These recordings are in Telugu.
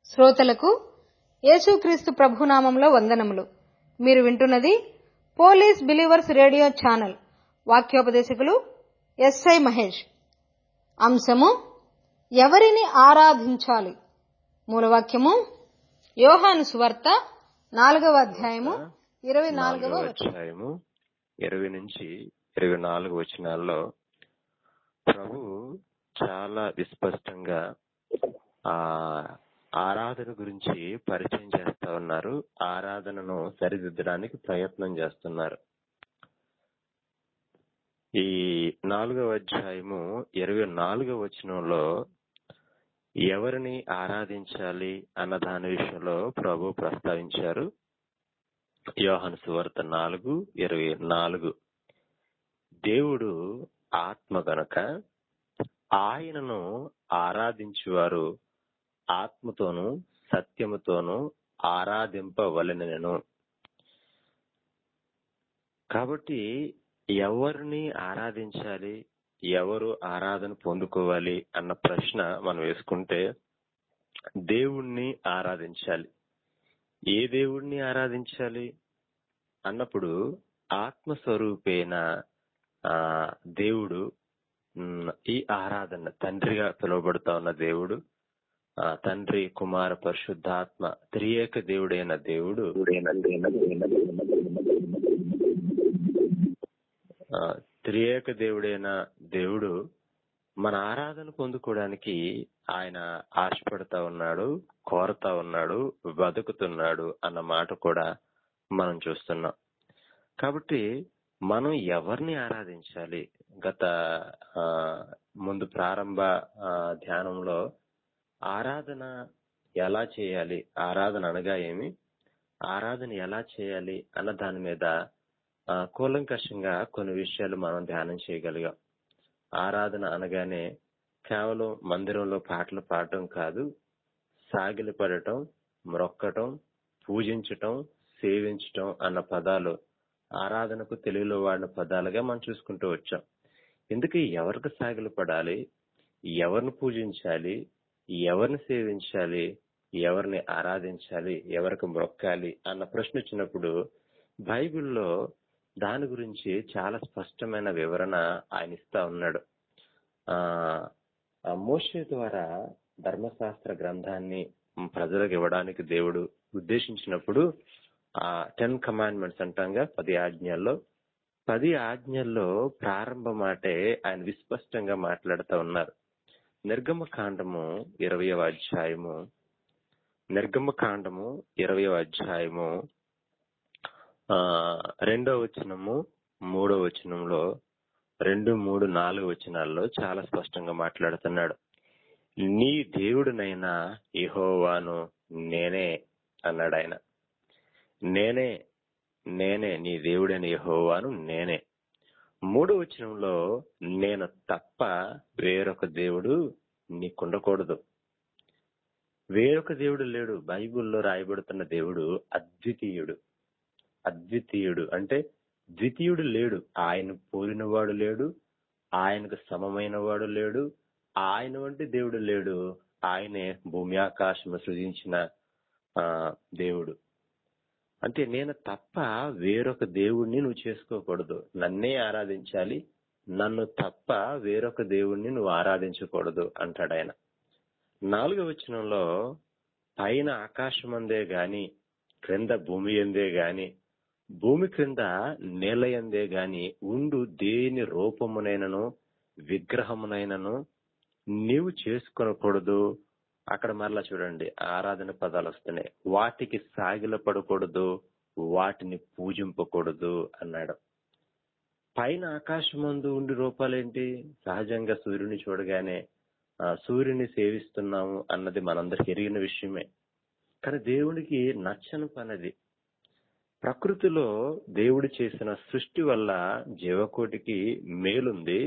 శ్రోతలకు యేసుక్రీస్తు ప్రభునామంలో వందనములు మీరు వింటున్నది పోలీస్ బిలీవర్స్ రేడియో ఛానల్ వాక్యోపదేశకులు ఎస్ఐ మహేష్ అంశము ఎవరిని ఆరాధించాలి మూలవాక్యము యోహాను సువార్త నాలుగవ అధ్యాయము ఇరవై నాలుగవ నాలుగవ వచనం అధ్యాయము ఇరవై నుంచి ఇరవై నాలుగు వచనాల్లో ప్రభు చాలా విస్పష్టంగా ఆ ఆరాధన గురించి పరిచయం చేస్తా ఉన్నారు ఆరాధనను సరిదిద్దడానికి ప్రయత్నం చేస్తున్నారు ఈ నాలుగవ అధ్యాయము ఇరవై నాలుగవ వచనంలో ఎవరిని ఆరాధించాలి అన్న దాని విషయంలో ప్రభు ప్రస్తావించారు యోహాను సువార్త నాలుగు ఇరవై నాలుగు దేవుడు ఆత్మ గనుక ఆయనను ఆరాధించువారు ఆత్మతోనూ సత్యముతోనూ ఆరాధింపవలెనను కాబట్టి ఎవరిని ఆరాధించాలి ఎవరు ఆరాధన పొందుకోవాలి అన్న ప్రశ్న మనం వేసుకుంటే దేవుణ్ణి ఆరాధించాలి ఏ దేవుణ్ణి ఆరాధించాలి అన్నప్పుడు ఆత్మస్వరూపేణ ఆ దేవుడు ఉమ్, ఈ ఆరాధన తండ్రిగా పిలువబడుతా ఉన్న దేవుడు ఆ తండ్రి కుమార పరిశుద్ధాత్మ త్రియేక దేవుడైన దేవుడు ఆ, త్రియేక దేవుడైన దేవుడు మన ఆరాధన పొందుకోవడానికి ఆయన ఆశపడతా ఉన్నాడు కోరతా ఉన్నాడు బతుకుతున్నాడు అన్న మాట కూడా మనం చూస్తున్నాం కాబట్టి మనం ఎవరిని ఆరాధించాలి గత ఆ, ముందు ప్రారంభ ఆ, ధ్యానంలో ఆరాధన ఎలా చేయాలి ఆరాధన అనగా ఏమి ఆరాధన ఎలా చేయాలి అన్న దాని మీద ఆ, కూలంకషంగా కొన్ని విషయాలు మనం ధ్యానం చేయగలిగాం ఆరాధన అనగానే కేవలం మందిరంలో పాటలు పాడటం కాదు సాగిలి పడటం మ్రొక్కటం పూజించటం సేవించటం అన్న పదాలు ఆరాధనకు తెలుగులో వాడిన పదాలుగా మనం చూసుకుంటూ వచ్చాం ఎందుకు ఎవరికి సాగిలి పడాలి ఎవరిని పూజించాలి ఎవరిని సేవించాలి ఎవరిని ఆరాధించాలి ఎవరికి మొక్కాలి అన్న ప్రశ్న వచ్చినప్పుడు బైబిల్లో దాని గురించి చాలా స్పష్టమైన వివరణ ఆయన ఇస్తా ఉన్నాడు ఆ ఆ మోషే ద్వారా ధర్మశాస్త్ర గ్రంథాన్ని ప్రజలకు ఇవ్వడానికి దేవుడు ఉద్దేశించినప్పుడు ఆ టెన్ కమాండ్మెంట్స్ అంటాంగా పది ఆజ్ఞల్లో పది ఆజ్ఞల్లో ప్రారంభ మాటే ఆయన విస్పష్టంగా మాట్లాడుతూ ఉన్నారు నిర్గమ కాండము ఇరవయవ అధ్యాయము నిర్గమ కాండము ఇరవయవ అధ్యాయము ఆ రెండో వచనము మూడో వచనంలో రెండు మూడు నాలుగు వచనాల్లో చాలా స్పష్టంగా మాట్లాడుతున్నాడు నీ దేవుడినైనా యెహోవాను నేనే అన్నాడు ఆయన నేనే నేనే నీ దేవుడైన యెహోవాను నేనే మూడో వచనంలో నేను తప్ప వేరొక దేవుడు నీకుండకూడదు వేరొక దేవుడు లేడు బైబిల్లో రాయబడుతున్న దేవుడు అద్వితీయుడు అద్వితీయుడు అంటే ద్వితీయుడు లేడు ఆయన పోలినవాడు లేడు ఆయనకు సమమైన వాడు లేడు ఆయన వంటి దేవుడు లేడు ఆయనే భూమి ఆకాశము సృజించిన ఆ దేవుడు అంటే నేను తప్ప వేరొక దేవుణ్ణి నువ్వు చేసుకోకూడదు నన్నే ఆరాధించాలి నన్ను తప్ప వేరొక దేవుణ్ణి నువ్వు ఆరాధించకూడదు అంటాడు ఆయన నాలుగవ వచనంలో పైన ఆకాశమందే గాని క్రింద భూమి ఎందే గాని భూమి క్రింద నేల ఎందే గాని ఉండు దేని రూపమునైనను విగ్రహమునైనను నీవు చేసుకొనకూడదు అక్కడ మరలా చూడండి ఆరాధన పదాలు వస్తున్నాయి వాటికి సాగిల పడకూడదు వాటిని పూజింపకూడదు అన్నాడు పైన ఆకాశమందు ఉండి రూపాలేంటి సహజంగా సూర్యుని చూడగానే ఆ, సూర్యుని సేవిస్తున్నాము అన్నది మనందరికి ఎరిగిన విషయమే కానీ దేవుడికి నచ్చని పనది ప్రకృతిలో దేవుడు చేసిన సృష్టి వల్ల జీవకోటికి మేలుంది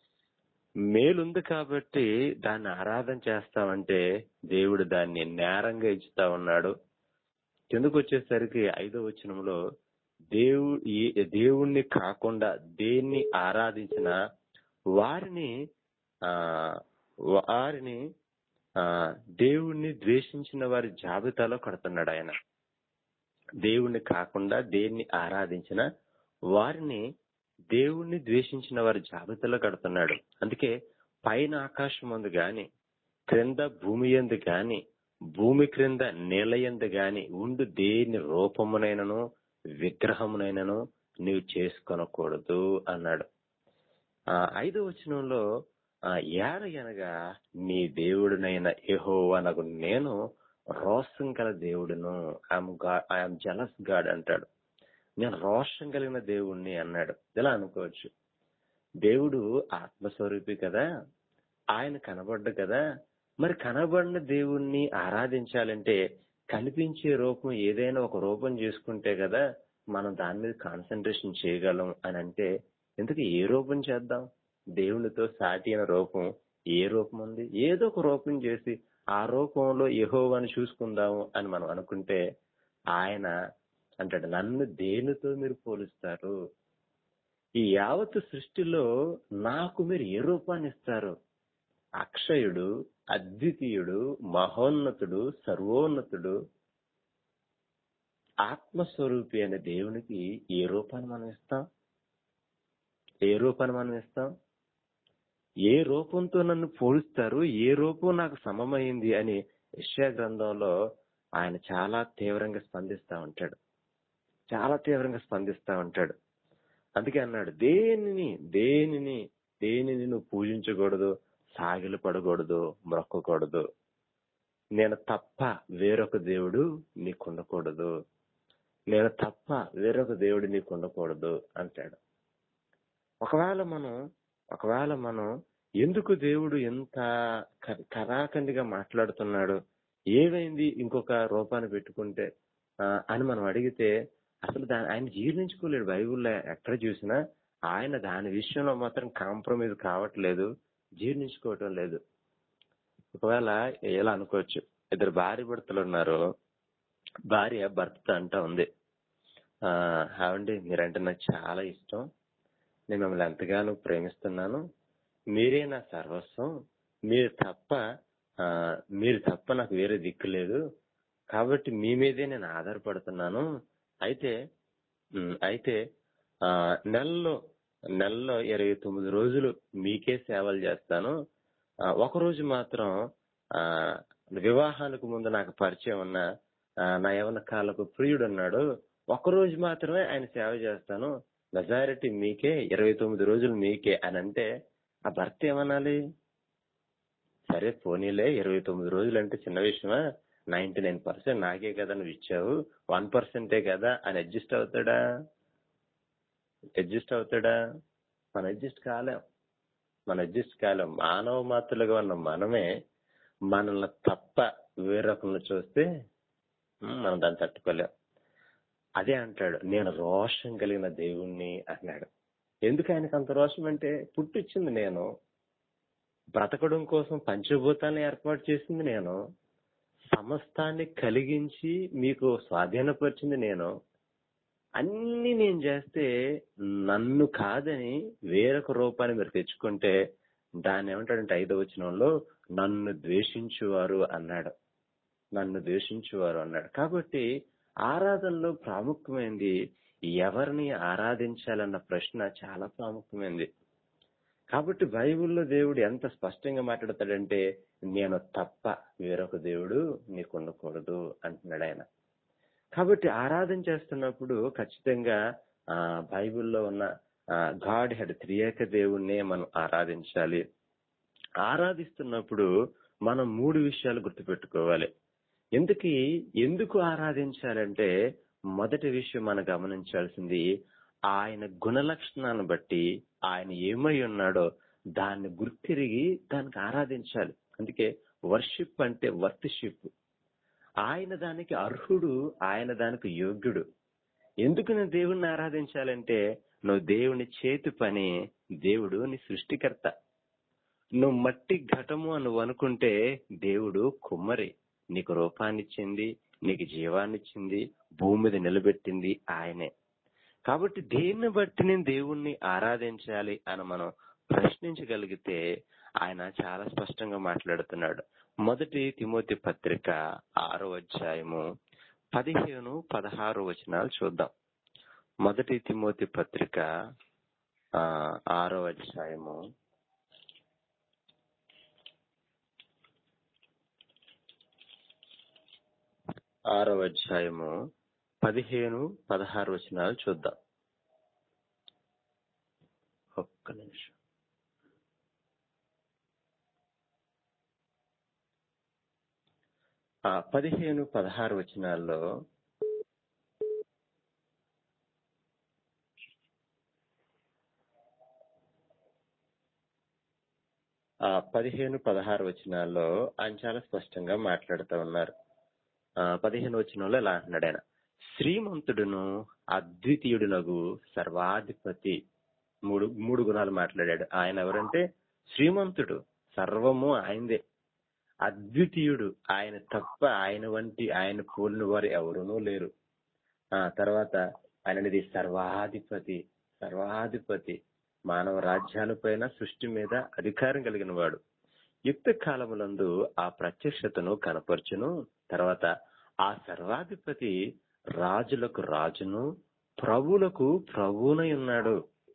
మేలుంది కాబట్టి దాన్ని ఆరాధన చేస్తామంటే దేవుడు దాన్ని నేరంగా ఇచ్చుతా ఉన్నాడు కిందకు వచ్చేసరికి ఐదో వచనంలో దేవు ఏ- దేవుణ్ణి కాకుండా దేన్ని ఆరాధించిన వారిని ఆ వారిని ఆ దేవుణ్ణి ద్వేషించిన వారి జాబితాలో కడుతున్నాడు ఆయన దేవుణ్ణి కాకుండా దేన్ని ఆరాధించిన వారిని దేవుణ్ణి ద్వేషించిన వారి జాబితాలో కడుతున్నాడు అందుకే పైన ఆకాశం అందు గాని క్రింద భూమి ఎందు గాని భూమి క్రింద నేల ఎందు గాని ఉండు దేని రూపమునైనను విగ్రహమునైనను నీవు చేసుకొనకూడదు అన్నాడు ఆ ఐదో వచనంలో ఆ ఏడ అనగా నీ దేవుడినైన యెహోవానగు నేను రోషం గల దేవుడును ఐఎమ్ ఐఎమ్ జలస్ గాడ్ అంటాడు నేను రోషం కలిగిన దేవుణ్ణి అన్నాడు ఇలా అనుకోవచ్చు దేవుడు ఆత్మస్వరూపి కదా ఆయన కనబడ్డు కదా మరి కనబడిన దేవుణ్ణి ఆరాధించాలంటే కనిపించే రూపం ఏదైనా ఒక రూపం చేసుకుంటే కదా మనం దాని మీద కాన్సన్ట్రేషన్ చేయగలం అని అంటే ఎందుకు ఏ రూపం చేద్దాం దేవునితో సాటి అయిన రూపం ఏ రూపం ఉంది ఏదో ఒక రూపం చేసి ఆ రూపంలో యెహోవాని చూసుకుందాము అని మనం అనుకుంటే ఆయన అంటాడు నన్ను దేనితో మీరు పోలుస్తారు ఈ యావత్ సృష్టిలో నాకు మీరు ఏ రూపాన్ని ఇస్తారు అక్షయుడు అద్వితీయుడు మహోన్నతుడు సర్వోన్నతుడు ఆత్మస్వరూపి అనే దేవునికి ఏ రూపాన్ని మనం ఇస్తాం ఏ రూపాన్ని మనం ఇస్తాం ఏ రూపంతో నన్ను పోలుస్తారు ఏ రూపం నాకు సమమైంది అని యెషయా గ్రంథంలో ఆయన చాలా తీవ్రంగా స్పందిస్తా ఉంటాడు చాలా తీవ్రంగా స్పందిస్తా ఉంటాడు అందుకే అన్నాడు దేనిని దేనిని దేనిని నువ్వు పూజించకూడదు సాగిలు పడకూడదు మొక్కకూడదు నేను తప్ప వేరొక దేవుడు నీకు ఉండకూడదు నేను తప్ప వేరొక దేవుడు నీకు ఉండకూడదు అంటాడు ఒకవేళ మనం ఒకవేళ మనం ఎందుకు దేవుడు ఎంత క- కరాఖండిగా మాట్లాడుతున్నాడు ఏమైంది ఇంకొక రూపాన్ని పెట్టుకుంటే ఆ, అని మనం అడిగితే అసలు దాని ఆయన జీర్ణించుకోలేడు బైబిల్లో ఎక్కడ చూసినా ఆయన దాని విషయంలో మాత్రం కాంప్రమైజ్ కావట్లేదు జీర్ణించుకోవటం లేదు ఒకవేళ ఎలా అనుకోవచ్చు ఇద్దరు భార్య భర్తలు ఉన్నారు భార్య భర్త అంటా ఉంది ఆ అవండి మీరంటే నాకు చాలా ఇష్టం నేను మిమ్మల్ని ఎంతగానో ప్రేమిస్తున్నాను మీరే నా సర్వస్వం మీరు తప్ప ఆ, మీరు తప్ప నాకు వేరే దిక్కు లేదు కాబట్టి మీ మీదే నేను ఆధారపడుతున్నాను అయితే ఉమ్, అయితే ఆ నెలలో నెలలో ఇరవై తొమ్మిది రోజులు మీకే సేవలు చేస్తాను ఆ, ఒక రోజు మాత్రం ఆ వివాహానికి ముందు నాకు పరిచయం ఉన్న ఆ, నా యవన కాలకు ప్రియుడు అన్నాడు ఒక రోజు మాత్రమే ఆయన సేవ చేస్తాను మెజారిటీ మీకే ఇరవై తొమ్మిది రోజులు మీకే అని అంటే ఆ భర్త ఏమనాలి సరే పోనీలే ఇరవై తొమ్మిది రోజులు అంటే చిన్న విషయమా నైన్టీ నైన్ పర్సెంట్ నాకే కదా నువ్వు ఇచ్చావు వన్ పర్సెంటే కదా అని అడ్జస్ట్ అవుతాడా అడ్జస్ట్ అవుతాడా మనం అడ్జస్ట్ కాలేం మనం అడ్జస్ట్ కాలేం మానవ మాత్రలుగా ఉన్న మనమే మనల్ని తప్ప వేరొకరిని చూస్తే ఉమ్, మనం దాన్ని తట్టుకోలేం అదే అంటాడు నేను రోషం కలిగిన దేవుణ్ణి అన్నాడు ఎందుకు ఆయనకు అంత రోషం అంటే పుట్టిచ్చింది నేను బ్రతకడం కోసం పంచభూతాన్ని ఏర్పాటు చేసింది నేను సమస్తాన్ని కలిగించి మీకు స్వాధీనపరిచింది నేను అన్ని నేను చేస్తే నన్ను కాదని వేరొక రూపాన్ని మీరు తెచ్చుకుంటే దాన్ని ఏమంటాడంటే ఐదో వచనంలో నన్ను ద్వేషించువారు అన్నాడు నన్ను ద్వేషించువారు అన్నాడు కాబట్టి ఆరాధనలో ప్రాముఖ్యమైనది ఎవరిని ఆరాధించాలన్న ప్రశ్న చాలా ప్రాముఖ్యమైనది కాబట్టి బైబిల్లో దేవుడు ఎంత స్పష్టంగా మాట్లాడతాడంటే నేను తప్ప వేరొక దేవుడు నీకు ఉండకూడదు అంటున్నాడు ఆయన కాబట్టి ఆరాధన చేస్తున్నప్పుడు ఖచ్చితంగా ఆ బైబిల్లో ఉన్న గాడ్ హెడ్ త్రియేక దేవుణ్ణే మనం ఆరాధించాలి ఆరాధిస్తున్నప్పుడు మనం మూడు విషయాలు గుర్తుపెట్టుకోవాలి ఎందుకు ఎందుకు ఆరాధించాలంటే మొదటి విషయం మనం గమనించాల్సింది ఆయన గుణలక్షణాలను బట్టి ఆయన ఏమై ఉన్నాడో దాన్ని గుర్తిరిగి దానికి ఆరాధించాలి అందుకే వర్షిప్ అంటే వర్తిషిప్ ఆయన దానికి అర్హుడు ఆయన దానికి యోగ్యుడు ఎందుకు నేను దేవుణ్ణి ఆరాధించాలంటే నువ్వు దేవుని చేతి పని దేవుడు నీ సృష్టికర్త నువ్వు మట్టి ఘటము అని నువ్వు అనుకుంటే దేవుడు కుమ్మరి నీకు రూపాన్నిచ్చింది నీకు జీవాన్నిచ్చింది భూమి మీద నిలబెట్టింది ఆయనే కాబట్టి దేన్ని బట్టి నేను దేవుణ్ణి ఆరాధించాలి అని మనం ప్రశ్నించగలిగితే ఆయన చాలా స్పష్టంగా మాట్లాడుతున్నాడు మొదటి తిమోతి పత్రిక ఆరో అధ్యాయము పదిహేను పదహారు వచనాలు చూద్దాం మొదటి తిమోతి పత్రిక ఆ, ఆరో అధ్యాయము ఆరో అధ్యాయము పదిహేను పదహారు వచనాలు చూద్దాం ఒక్క నిమిషం ఆ పదిహేను పదహారు వచనాల్లో ఆ పదిహేను పదహారు వచనాల్లో ఆయన చాలా స్పష్టంగా మాట్లాడుతూ ఉన్నారు ఆ పదిహేను వచనంలో ఇలా అంటున్నాడు ఆయన శ్రీమంతుడును అద్వితీయుడునగు సర్వాధిపతి మూడు మూడు గుణాలు మాట్లాడాడు ఆయన ఎవరంటే శ్రీమంతుడు సర్వము ఆయనదే అద్వితీయుడు ఆయన తప్ప ఆయన వంటి ఆయన పోలిన వారు ఎవరునూ లేరు ఆ తర్వాత ఆయనది సర్వాధిపతి సర్వాధిపతి మానవ రాజ్యాలపైన సృష్టి మీద అధికారం కలిగిన వాడు యుక్త కాలములందు ఆ ప్రత్యక్షతను కనపరచును తర్వాత ఆ సర్వాధిపతి రాజులకు రాజును ప్రభువులకు ప్రభువునై ఉన్నాడు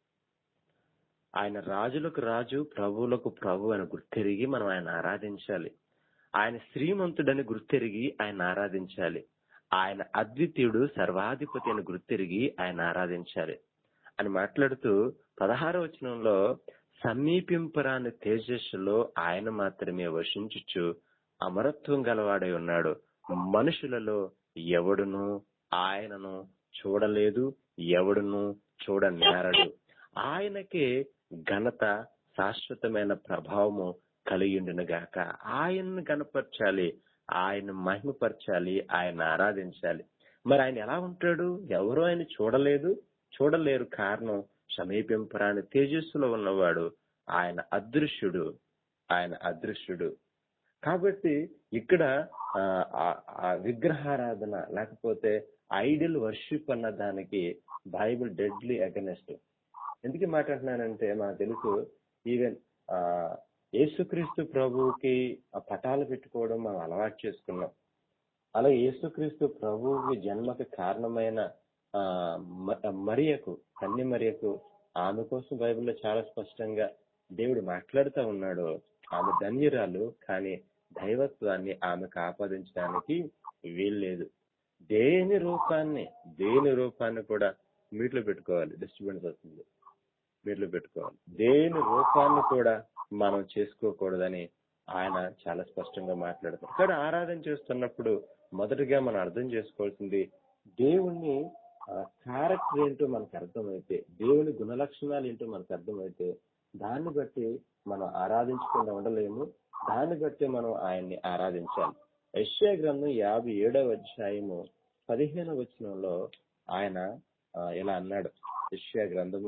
ఆయన రాజులకు రాజు ప్రభువులకు ప్రభు అని గుర్తెరిగి మనం ఆయన ఆరాధించాలి ఆయన శ్రీమంతుడని గుర్తెరిగి ఆయన ఆరాధించాలి ఆయన అద్వితీయుడు సర్వాధిపతి అని గుర్తెరిగి ఆయన ఆరాధించాలి అని మాట్లాడుతూ పదహార వచనంలో సమీపింపరాని తేజస్సులో ఆయన మాత్రమే వశించుచు అమరత్వం గలవాడై ఉన్నాడు మనుషులలో ఎవడును ఆయనను చూడలేదు ఎవడును చూడనేరడు ఆయనకే ఘనత శాశ్వతమైన ప్రభావము కలిగిండును గాక ఆయన్ను గనపరచాలి ఆయన మహిమపరచాలి ఆయన ఆరాధించాలి మరి ఆయన ఎలా ఉంటాడు ఎవరు ఆయన చూడలేదు చూడలేరు కారణం సమీపింపరాని తేజస్సులో ఉన్నవాడు ఆయన అదృశ్యుడు ఆయన అదృశ్యుడు కాబట్టి ఇక్కడ ఆ, ఆ- ఆ విగ్రహారాధన లేకపోతే ఐడిల్ వర్షిప్ అన్న దానికి బైబిల్ డెడ్లీ అగనెస్ట్ ఎందుకు ఈ మాట అంటున్నానంటే మనకు తెలుసు ఈవెన్ ఆ యేసుక్రీస్తు ప్రభువుకి ఆ పటాలు పెట్టుకోవడం మనం అలవాటు చేసుకున్నాం అలాగే యేసుక్రీస్తు ప్రభువుకి జన్మకి కారణమైన ఆ మ- మరియకు కన్య మరియకు ఆమె కోసం బైబిల్లో చాలా స్పష్టంగా దేవుడు మాట్లాడుతూ ఉన్నాడు ఆమె ధన్యురాలు కానీ దైవత్వాన్ని ఆమెకు ఆపాదించడానికి వీల్లేదు దేని రూపాన్ని దేని రూపాన్ని కూడా మీట్లో పెట్టుకోవాలి డిస్టర్బెన్స్ వస్తుంది మీట్లో పెట్టుకోవాలి దేని రూపాన్ని కూడా మనం చేసుకోకూడదని ఆయన చాలా స్పష్టంగా మాట్లాడతారు ఇక్కడ ఆరాధన చేస్తున్నప్పుడు మొదటగా మనం అర్థం చేసుకోవాల్సింది దేవుణ్ణి క్యారెక్టర్ ఏంటో మనకు అర్థమైతే దేవుని గుణలక్షణాలు ఏంటో మనకు అర్థమైతే దాన్ని బట్టి మనం ఆరాధించకుండా ఉండలేము దాన్ని బట్టి మనం ఆయన్ని ఆరాధించాలి యశ్యా గ్రంథం యాభై ఏడవ అధ్యాయము పదిహేనవ వచనంలో ఆయన ఆ, ఇలా అన్నాడు యశ్యా గ్రంథము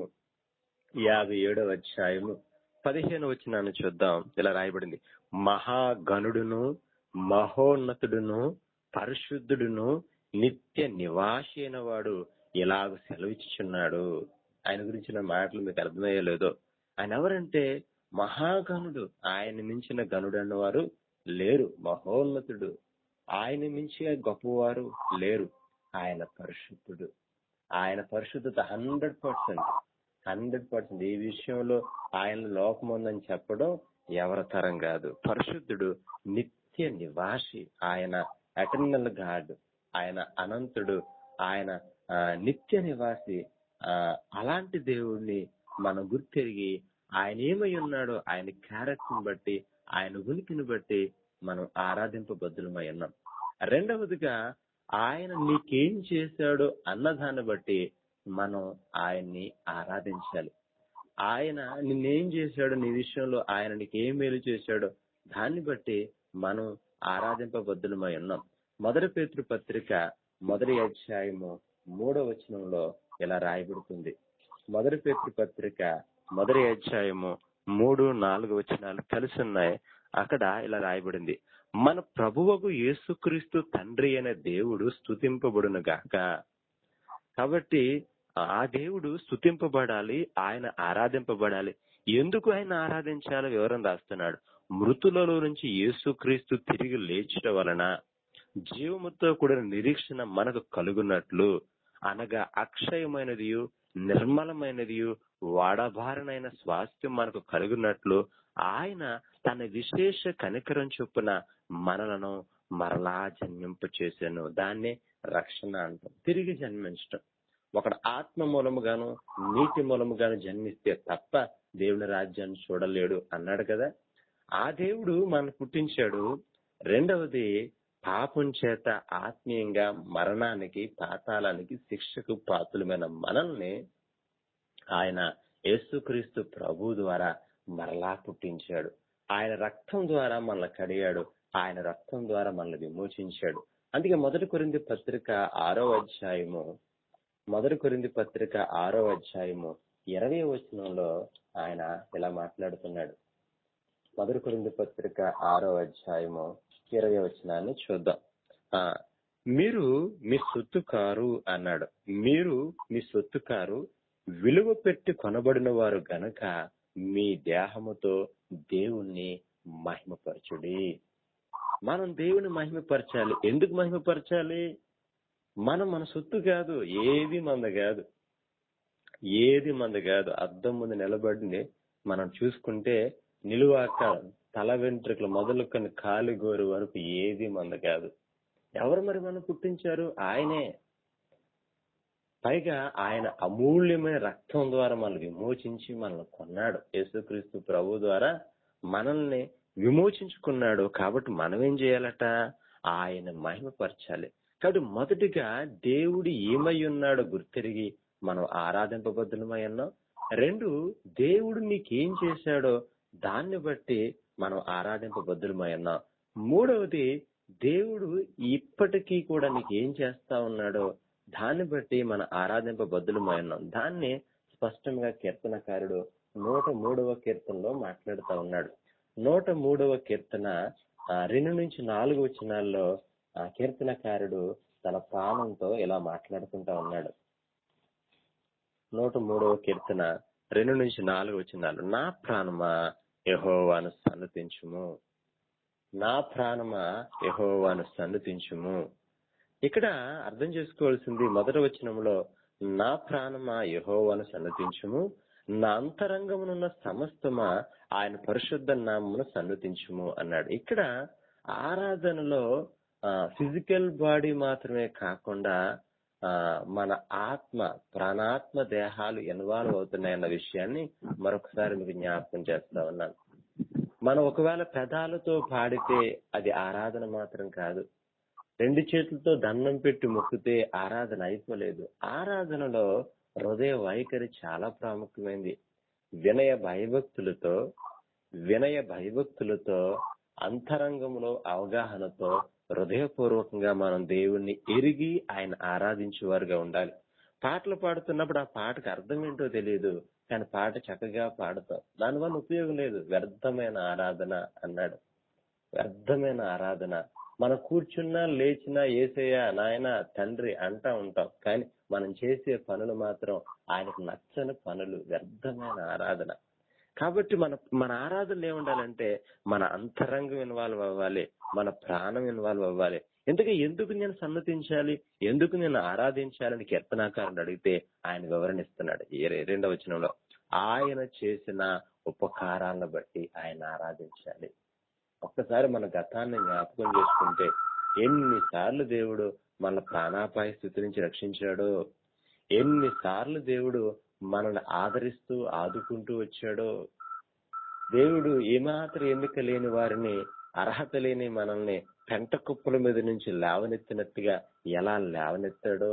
యాభై ఏడవ అధ్యాయము పదిహేను వచనాన్ని చూద్దాం ఇలా రాయబడింది మహాగణుడును మహోన్నతుడును పరిశుద్ధుడును నిత్య నివాసి అయిన వాడు ఇలాగ సెలవిచ్చుచున్నాడు ఆయన గురించిన మాటలు మీకు అర్థమయ్యో లేదో ఆయన ఎవరంటే మహాగణుడు ఆయన మించిన గనుడు అన్నవారు లేరు మహోన్నతుడు ఆయన మించిన గొప్పవారు లేరు ఆయన పరిశుద్ధుడు ఆయన పరిశుద్ధత హండ్రెడ్ పర్సెంట్ హండ్రెడ్ పర్సెంట్ ఈ విషయంలో ఆయన లోపం ఉందని చెప్పడం ఎవరి తరం కాదు పరిశుద్ధుడు నిత్య నివాసి ఆయన అటర్నల్ గాడ్ ఆయన అనంతుడు ఆయన ఆ, నిత్య నివాసి ఆ, అలాంటి దేవుడిని మనం గుర్తెరిగి ఆయన ఏమై ఉన్నాడో ఆయన క్యారెక్టర్ని బట్టి ఆయన ఉనికిని బట్టి మనం ఆరాధింపబద్దులమై ఉన్నాం రెండవదిగా ఆయన నీకేం చేశాడో అన్నదాన్ని బట్టి మనం ఆయన్ని ఆరాధించాలి ఆయన నిన్నేం చేశాడో నీ విషయంలో ఆయన నీకు ఏం మేలు చేశాడో దాన్ని బట్టి మనం ఆరాధింపబద్దులమై ఉన్నాం మొదటి పేతృ పత్రిక మొదటి అధ్యాయము మూడో వచనంలో ఇలా రాయబడుతుంది మొదటి పేతృ పత్రిక మొదటి అధ్యాయము మూడు నాలుగు వచనాలు కలిసి ఉన్నాయి అక్కడ ఇలా రాయబడింది మన ప్రభువకు యేసుక్రీస్తు తండ్రి అనే దేవుడు స్తుతింపబడును గాక కాబట్టి ఆ దేవుడు స్తుతింపబడాలి ఆయన ఆరాధింపబడాలి ఎందుకు ఆయన ఆరాధించాలో వివరం రాస్తున్నాడు మృతులలో నుంచి యేసుక్రీస్తు తిరిగి లేచుట వలన జీవముతో కూడిన నిరీక్షణ మనకు కలుగున్నట్లు అనగా అక్షయమైనది నిర్మలమైనది వాడబారనైన స్వాస్థ్యం మనకు కలుగున్నట్లు ఆయన తన విశేష కనికరం చొప్పున మనలను మరలా జన్మింప చేశాను దాన్నే రక్షణ అంటాం తిరిగి జన్మించటం ఒకడు ఆత్మ మూలముగాను నీతి మూలముగాను జన్మిస్తే తప్ప దేవుని రాజ్యాన్ని చూడలేడు అన్నాడు కదా ఆ దేవుడు మన పుట్టించాడు రెండవది పాపం చేత ఆత్మీయంగా మరణానికి పాతాళానికి శిక్షకు పాత్రమైన మనల్ని ఆయన యేసుక్రీస్తు ప్రభు ద్వారా మరలా పుట్టించాడు ఆయన రక్తం ద్వారా మనల్ని కడిగాడు ఆయన రక్తం ద్వారా మనల్ని విమోచించాడు అందుకే మొదటి కొరింది పత్రిక ఆరో అధ్యాయము మొదటి కొరింది పత్రిక ఆరో అధ్యాయము ఇరవై వచనంలో ఆయన ఇలా మాట్లాడుతున్నాడు మొదటి కొరింది పత్రిక ఆరో అధ్యాయము ఇరవై వచనాన్ని చూద్దాం ఆ మీరు మీ సొత్తు కారు అన్నాడు మీరు మీ సొత్తు కారు విలువ పెట్టి కొనబడిన వారు గనక మీ దేహముతో దేవుణ్ణి మహిమపరచుడి మనం దేవుని మహిమపరచాలి ఎందుకు మహిమపరచాలి మనం మన సొత్తు కాదు ఏది మంద కాదు ఏది మంద కాదు అద్దం ముందు నిలబడి మనం చూసుకుంటే నిలువాక తల వెంట్రుకలు మొదలుకొని కాలిగోరు వరకు ఏది మంద కాదు ఎవరు మరి మనం పుట్టించారు ఆయనే పైగా ఆయన అమూల్యమైన రక్తం ద్వారా మనల్ని విమోచించి మనల్ని కొన్నాడు యేసుక్రీస్తు ప్రభు ద్వారా మనల్ని విమోచించుకున్నాడు కాబట్టి మనం ఏం చేయాలట ఆయన మహిమపరచాలి కాబట్టి మొదటిగా దేవుడు ఏమై ఉన్నాడో గుర్తెరిగి మనం ఆరాధింపబద్ధులమై ఉన్నాం రెండు దేవుడు నీకేం చేశాడో దాన్ని బట్టి మనం ఆరాధింపబద్ధులమై ఉన్నాం మూడవది దేవుడు ఇప్పటికీ కూడా నీకు ఏం చేస్తా ఉన్నాడో దాన్ని బట్టి మన ఆరాధింపబద్ధులమై ఉన్నాం దాన్ని స్పష్టంగా కీర్తనకారుడు నూట మూడవ కీర్తనలో మాట్లాడుతా ఉన్నాడు నూట మూడవ కీర్తన ఆ, రెండు నుంచి నాలుగు వచనాల్లో ఆ కీర్తనకారుడు తన ప్రాణంతో ఇలా మాట్లాడుకుంటా ఉన్నాడు నూట మూడవ కీర్తన రెండు నుంచి నాలుగు వచనాలు నా ప్రాణమా యహోవాను సన్నతించుము నా ప్రాణమా యహోవాను సన్నతించుము ఇక్కడ అర్థం చేసుకోవాల్సింది మొదటి వచనంలో నా ప్రాణమా యహోవాను సన్నతించుము నా అంతరంగమునున్న సమస్తమా ఆయన పరిశుద్ధ నామమును సన్నతించుము అన్నాడు ఇక్కడ ఆరాధనలో ఫిజికల్ బాడీ మాత్రమే కాకుండా ఆ, మన ఆత్మ ప్రాణాత్మ దేహాలు ఇన్వాల్వ్ అవుతున్నాయన్న విషయాన్ని మరొకసారి మీకు జ్ఞాపకం చేస్తా ఉన్నాను మనం ఒకవేళ పెదాలతో పాడితే అది ఆరాధన మాత్రం కాదు రెండు చేతులతో దండం పెట్టి మొక్కితే ఆరాధన అయిపోలేదు ఆరాధనలో హృదయ వైఖరి చాలా ప్రాముఖ్యమైంది వినయ భయభక్తులతో వినయ భయభక్తులతో అంతరంగంలో అవగాహనతో హృదయపూర్వకంగా మనం దేవుణ్ణి ఎరిగి ఆయన ఆరాధించేవారుగా ఉండాలి పాటలు పాడుతున్నప్పుడు ఆ పాటకు అర్థం ఏంటో తెలియదు కానీ పాట చక్కగా పాడతాం దానివల్ల ఉపయోగం లేదు వ్యర్థమైన ఆరాధన అన్నాడు వ్యర్థమైన ఆరాధన మనం కూర్చున్నా లేచినా ఏసయ్య నాయన తండ్రి అంటా ఉంటాం కానీ మనం చేసే పనులు మాత్రం ఆయనకు నచ్చని పనులు వ్యర్థమైన ఆరాధన కాబట్టి మన మన ఆరాధనలు ఏముండాలంటే మన అంతరంగం ఇన్వాల్వ్ అవ్వాలి మన ప్రాణం ఇన్వాల్వ్ అవ్వాలి ఎందుకు ఎందుకు నేను సన్నతించాలి ఎందుకు నేను ఆరాధించాలని కీర్తనాకారుడు అడిగితే ఆయన వివరణిస్తున్నాడు ఈ రె- రెండవ వచనంలో ఆయన చేసిన ఉపకారాలను బట్టి ఆయన ఆరాధించాలి ఒక్కసారి మన గతాన్ని జ్ఞాపకం చేసుకుంటే ఎన్నిసార్లు దేవుడు మన ప్రాణాపాయ స్థితి నుంచి రక్షించాడో ఎన్నిసార్లు దేవుడు మనల్ని ఆదరిస్తూ ఆదుకుంటూ వచ్చాడో దేవుడు ఏమాత్రం ఎన్నిక లేని వారిని అర్హత లేని మనల్ని పెంట కుప్పల మీద నుంచి లేవనెత్తినట్టుగా ఎలా లేవనెత్తాడో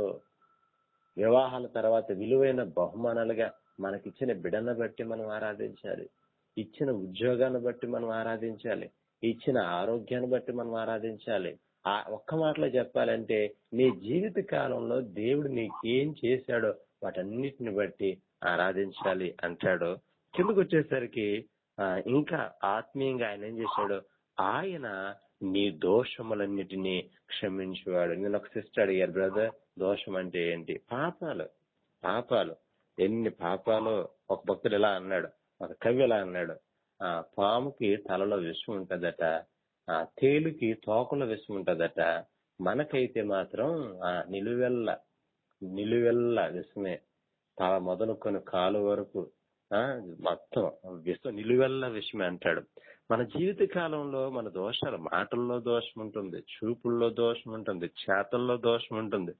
వివాహాల తర్వాత విలువైన బహుమానాలుగా మనకిచ్చిన బిడను బట్టి మనం ఆరాధించాలి ఇచ్చిన ఉద్యోగాన్ని బట్టి మనం ఆరాధించాలి ఇచ్చిన ఆరోగ్యాన్ని బట్టి మనం ఆరాధించాలి ఆ ఒక్క మాటలో చెప్పాలంటే నీ జీవిత కాలంలో దేవుడు నీకేం చేశాడో వాటన్నిటిని బట్టి ఆరాధించాలి అంటాడు కిందకు వచ్చేసరికి ఆ, ఇంకా ఆత్మీయంగా ఆయన ఏం చేశాడు ఆయన నీ దోషములన్నిటినీ క్షమించేవాడు నేను ఒక సిస్టర్ అడిగారు బ్రదర్ దోషం అంటే ఏంటి పాపాలు పాపాలు ఎన్ని పాపాలు ఒక భక్తుడు ఎలా అన్నాడు ఒక కవి ఎలా అన్నాడు ఆ పాముకి తలలో విషం ఉంటదట ఆ తేలుకి తోకలో విషం ఉంటదట మనకైతే మాత్రం ఆ నిలువెల్ల నిలువెల్ల విషమే తల మొదలుకొని కాలు వరకు ఆ మొత్తం విషం నిలువెల్ల విషమే అంటాడు మన జీవిత కాలంలో మన దోషాలు మాటల్లో దోషం ఉంటుంది చూపుల్లో దోషం ఉంటుంది చేతల్లో దోషం ఉంటుంది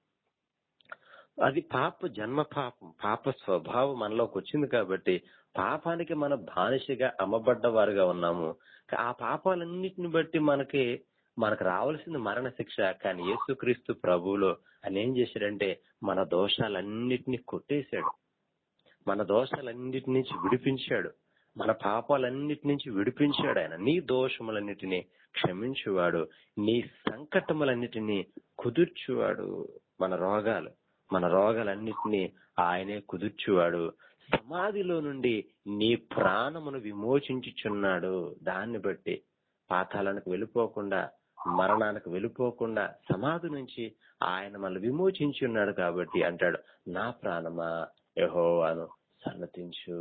అది పాప జన్మ పాపం పాప స్వభావం మనలోకి వచ్చింది కాబట్టి పాపానికి మన బానిసగా అమ్మబడ్డ వారుగా ఉన్నాము ఆ పాపాలన్నిటిని బట్టి మనకి మనకు రావాల్సింది మరణ శిక్ష కానీ యేసుక్రీస్తు ప్రభువులో ఆయన ఏం చేశాడంటే మన దోషాలన్నిటినీ కొట్టేశాడు మన దోషాలన్నిటి నుంచి విడిపించాడు మన పాపాలన్నిటి నుంచి విడిపించాడు ఆయన నీ దోషములన్నిటినీ క్షమించువాడు నీ సంకటములన్నిటినీ కుదుర్చువాడు మన రోగాలు మన రోగాలన్నిటినీ ఆయనే కుదుర్చువాడు సమాధిలో నుండి నీ ప్రాణమును విమోచించుచున్నాడు దాన్ని బట్టి పాతాళానికి వెళ్ళిపోకుండా మరణానికి వెళ్ళిపోకుండా సమాధి నుంచి ఆయన మనల్ని విమోచించి ఉన్నాడు కాబట్టి అంటాడు నా ప్రాణమా యహోవాను సన్నతించు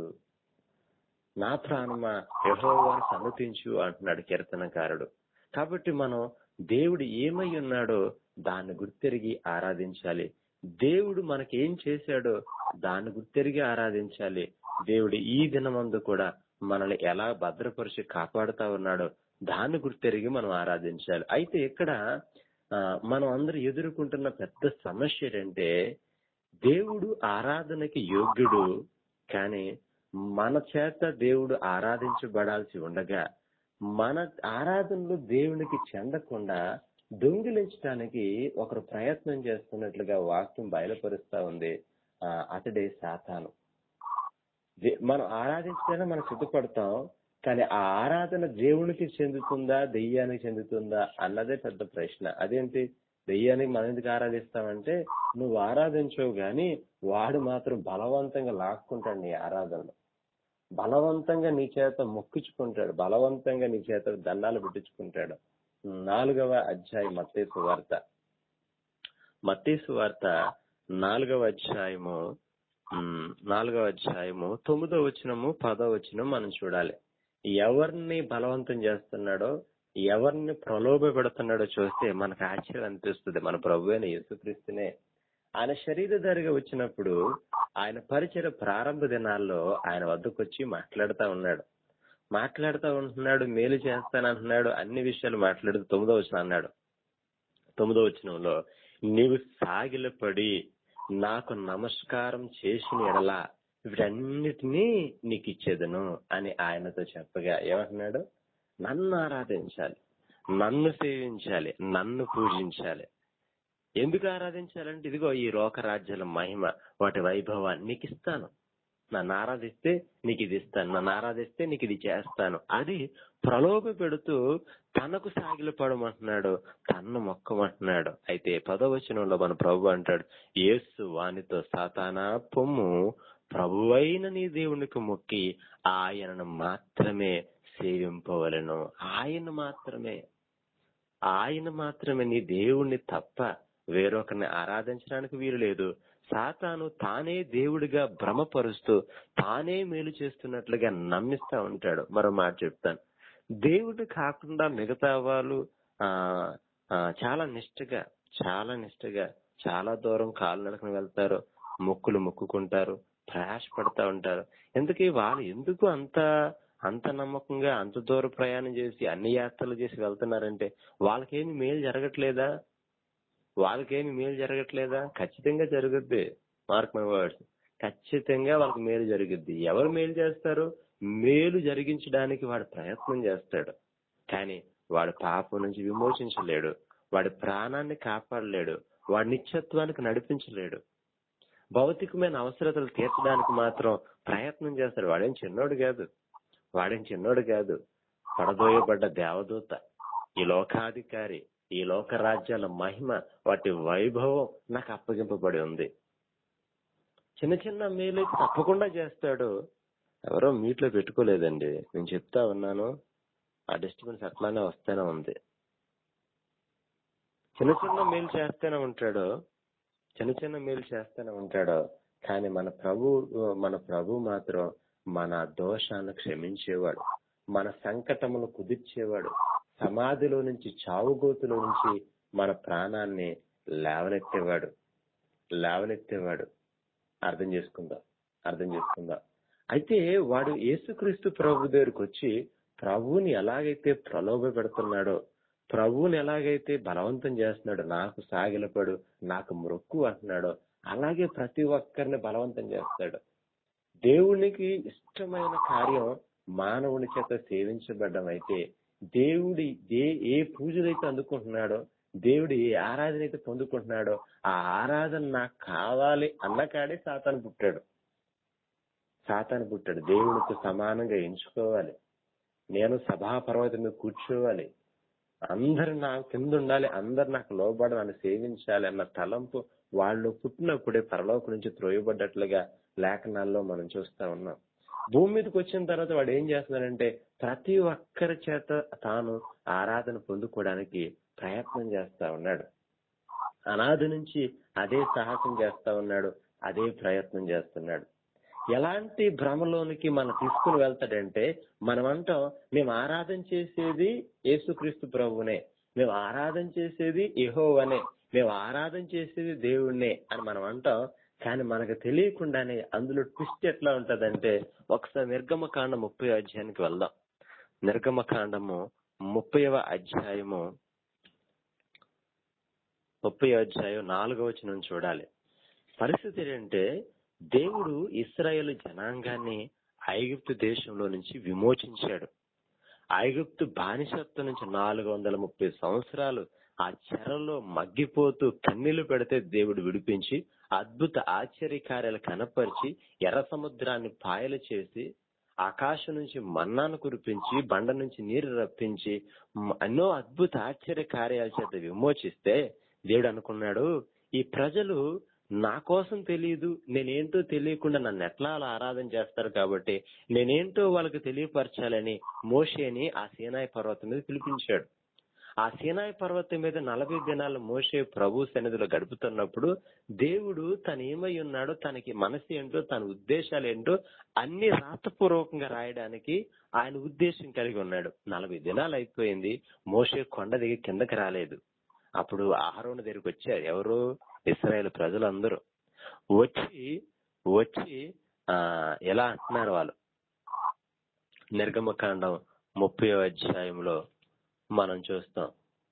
నా ప్రాణమా యహోవాను సన్నతించు అంటున్నాడు కీర్తనకారుడు కాబట్టి మనం దేవుడు ఏమై ఉన్నాడో దాన్ని గుర్తెరిగి ఆరాధించాలి దేవుడు మనకి ఏం చేశాడో దాన్ని గుర్తెరిగి ఆరాధించాలి దేవుడు ఈ దినమందు కూడా మనల్ని ఎలా భద్రపరిచి కాపాడుతా ఉన్నాడో దాన్ని గుర్తెరిగి మనం ఆరాధించాలి అయితే ఇక్కడ ఆ, మనం అందరూ ఎదుర్కొంటున్న పెద్ద సమస్య ఏంటంటే దేవుడు ఆరాధనకి యోగ్యుడు కానీ మన చేత దేవుడు ఆరాధించబడాల్సి ఉండగా మన ఆరాధనలు దేవునికి చెందకుండా దొంగిలించడానికి ఒకరు ప్రయత్నం చేస్తున్నట్లుగా వాక్యం బయలుపరుస్తా ఉంది ఆ, అతడే సాతాను దే- మనం ఆరాధించడానికి మనం సిద్ధపడతాం కానీ ఆ ఆరాధన దేవునికి చెందుతుందా దెయ్యానికి చెందుతుందా అన్నదే పెద్ద ప్రశ్న అదేంటి దెయ్యానికి మనం ఎందుకు ఆరాధిస్తామంటే నువ్వు ఆరాధించవు గాని వాడు మాత్రం బలవంతంగా లాక్కుంటాడు నీ ఆరాధనలో బలవంతంగా నీ చేత మొక్కించుకుంటాడు బలవంతంగా నీ చేత దండాలు పెట్టించుకుంటాడు నాలుగవ అధ్యాయం మత్తేసు వార్త మత్తేసు వార్త నాలుగవ అధ్యాయము ఉమ్, నాలుగవ అధ్యాయము తొమ్మిదో వచనము పదో వచనం మనం చూడాలి ఎవరిని బలవంతం చేస్తున్నాడో ఎవరిని ప్రలోభ పెడుతున్నాడో చూస్తే మనకు ఆశ్చర్యం అనిపిస్తుంది మన ప్రభు అయిన యేసుక్రీస్తునే ఆయన శరీరధారిగా వచ్చినప్పుడు ఆయన పరిచయ ప్రారంభ దినాల్లో ఆయన వద్దకు వచ్చి మాట్లాడుతా ఉన్నాడు మాట్లాడుతూ ఉంటున్నాడు మేలు చేస్తానంటున్నాడు అన్ని విషయాలు మాట్లాడుతూ తొమ్మిదో వచ్చిన అన్నాడు తొమ్మిదో వచనంలో నీవు సాగిలపడి నాకు నమస్కారం చేసిన ఎడల వీటన్నిటినీ నీకు ఇచ్చేదను అని ఆయనతో చెప్పగా ఏమంటున్నాడు నన్ను ఆరాధించాలి నన్ను సేవించాలి నన్ను పూజించాలి ఎందుకు ఆరాధించాలంటే ఇదిగో ఈ లోక రాజ్యాల మహిమ వాటి వైభవాన్ని నీకు ఇస్తాను నన్ను ఆరాధిస్తే నీకు ఇది ఇస్తాను నన్ను ఆరాధిస్తే నీకు ఇది చేస్తాను అది ప్రలోభ పెడుతూ తనకు సాగిలపడమంటున్నాడు తన్ను మొక్కమంటున్నాడు అయితే పదవచనంలో మన ప్రభు అంటాడు యేసు వానితో సాతానా పొమ్ము ప్రభువైన నీ దేవునికి మొక్కి ఆయనను మాత్రమే సేవింపవలను ఆయన మాత్రమే ఆయన మాత్రమే నీ దేవుణ్ణి తప్ప వేరొకరిని ఆరాధించడానికి వీలు లేదు సాతాను తానే దేవుడిగా భ్రమపరుస్తూ తానే మేలు చేస్తున్నట్లుగా నమ్మిస్తా ఉంటాడు మరో మాట చెప్తాను దేవుడు కాకుండా మిగతా వాళ్ళు ఆ ఆ, చాలా నిష్ఠగా చాలా నిష్ఠగా చాలా దూరం కాలు నడకని వెళ్తారు మొక్కులు మొక్కుకుంటారు ప్రయాసపడతా ఉంటారు ఎందుకు వాళ్ళు ఎందుకు అంత అంత నమ్మకంగా అంత దూర ప్రయాణం చేసి అన్ని యాత్రలు చేసి వెళ్తున్నారంటే వాళ్ళకేమి మేలు జరగట్లేదా వాళ్ళకేమి మేలు జరగట్లేదా ఖచ్చితంగా జరుగుద్ది మార్క్ మై వర్డ్స్ ఖచ్చితంగా వాళ్ళకి మేలు జరుగుద్ది ఎవరు మేలు చేస్తారు మేలు జరిగించడానికి వాడు ప్రయత్నం చేస్తాడు కానీ వాడు పాపం నుంచి విమోచించలేడు వాడి ప్రాణాన్ని కాపాడలేడు వాడి నిత్యత్వానికి నడిపించలేడు భౌతికమైన అవసరతలు తీర్చడానికి మాత్రం ప్రయత్నం చేస్తాడు వాడేం చిన్నోడు కాదు వాడేం చిన్నోడు కాదు పడదోయబడ్డ దేవదూత ఈ లోకాధికారి ఈ లోక రాజ్యాల మహిమ వాటి వైభవం నాకు అప్పగింపబడి ఉంది చిన్న చిన్న మేలు తప్పకుండా చేస్తాడు ఎవరో మీట్లో పెట్టుకోలేదండి నేను చెప్తా ఉన్నాను ఆ డిస్టర్బెన్స్ అట్లానే వస్తూనే ఉంది చిన్న చిన్న మేలు చేస్తూనే ఉంటాడు చిన్న చిన్న మేలు చేస్తూనే ఉంటాడు కానీ మన ప్రభు మన ప్రభు మాత్రం మన దోషాన్ని క్షమించేవాడు మన సంకటమును కుదిర్చేవాడు సమాధిలో నుంచి చావుగోతులో నుంచి మన ప్రాణాన్ని లేవనెత్తేవాడు లేవనెత్తేవాడు అర్థం చేసుకుందాం అర్థం చేసుకుందాం అయితే వాడు యేసుక్రీస్తు ప్రభు దగ్గరికి వచ్చి ప్రభువుని ఎలాగైతే ప్రలోభ పెడుతున్నాడో ప్రభువుని ఎలాగైతే బలవంతం చేస్తున్నాడో నాకు సాగిలపడు నాకు మొక్కు అంటున్నాడో అలాగే ప్రతి ఒక్కరిని బలవంతం చేస్తాడు దేవునికి ఇష్టమైన కార్యం మానవుని చేత సేవించబడ్డం అయితే దేవుడి ఏ ఏ పూజలైతే అందుకుంటున్నాడో దేవుడు ఏ ఆరాధన అయితే పొందుకుంటున్నాడో ఆ ఆరాధన నాకు కావాలి అన్న కాడే సాతాను పుట్టాడు సాతాను పుట్టాడు దేవునితో సమానంగా ఎంచుకోవాలి నేను సభా పర్వతం మీద కూర్చోవాలి అందరు నా కింద ఉండాలి అందరు నాకు లోబడి నన్ను సేవించాలి అన్న తలంపు వాళ్ళు పుట్టినప్పుడే పరలోక నుంచి త్రోయబడ్డట్లుగా లేఖనాల్లో మనం చూస్తా ఉన్నాం భూమి మీదకి వచ్చిన తర్వాత వాడు ఏం చేస్తున్నాడంటే ప్రతి ఒక్కరి చేత తాను ఆరాధన పొందుకోవడానికి ప్రయత్నం చేస్తా ఉన్నాడు అనాది నుంచి అదే సాహసం చేస్తా ఉన్నాడు అదే ప్రయత్నం చేస్తున్నాడు ఎలాంటి భ్రమలోనికి మనం తీసుకుని వెళ్తాడంటే మనం అంటాం మేము ఆరాధన చేసేది యేసుక్రీస్తు ప్రభువునే మేము ఆరాధన చేసేది యెహోవానే మేము ఆరాధన చేసేది దేవుణ్ణే అని మనం అంటాం కానీ మనకు తెలియకుండానే అందులో ట్విస్ట్ ఎట్లా ఉంటదంటే ఒకసారి నిర్గమ కాండం ముప్పై అధ్యాయానికి వెళ్దాం నిర్గమ కాండము ముప్పైవ అధ్యాయము ముప్పై అధ్యాయం నాలుగవ వచనం చూడాలి పరిస్థితి ఏంటంటే దేవుడు ఇస్రాయేల్ జనాంగాన్ని ఐగుప్తు దేశంలో నుంచి విమోచించాడు ఐగుప్తు బానిసత్వం నుంచి నాలుగు వందల ముప్పై సంవత్సరాలు ఆ చెరలో మగ్గిపోతూ కన్నీళ్లు పెడితే దేవుడు విడిపించి అద్భుత ఆశ్చర్య కార్యాలు కనపరిచి ఎర్ర సముద్రాన్ని పాయలు చేసి ఆకాశం నుంచి మన్నాను కురిపించి బండ నుంచి నీరు రప్పించి మ- ఎన్నో అద్భుత ఆశ్చర్య కార్యాల చేత విమోచిస్తే దేవుడు అనుకున్నాడు ఈ ప్రజలు నా కోసం తెలియదు నేనేంటో తెలియకుండా నన్ను ఎట్లా అలా ఆరాధన చేస్తారు కాబట్టి నేనేంటో వాళ్ళకి తెలియపరచాలని మోషేని ఆ సీనాయి పర్వతం మీద పిలిపించాడు ఆ సీనాయి పర్వతం మీద నలభై దినాలు మోషే ప్రభు సన్నిధిలో గడుపుతున్నప్పుడు దేవుడు తను ఏమై ఉన్నాడో తనకి మనసు ఏంటో తన ఉద్దేశాలు ఏంటో అన్ని రాతపూర్వకంగా రాయడానికి ఆయన ఉద్దేశం కలిగి ఉన్నాడు నలభై దినాలు అయిపోయింది మోషే కొండ దిగి కిందకి రాలేదు అప్పుడు ఆహారోని దగ్గరికి వచ్చారు ఎవరు ఇస్రాయేల్ ప్రజలందరూ వచ్చి వచ్చి ఆ ఎలా అంటున్నారు వాళ్ళు నిర్గమకాండం ముప్పై అధ్యాయంలో మనం చూస్తాం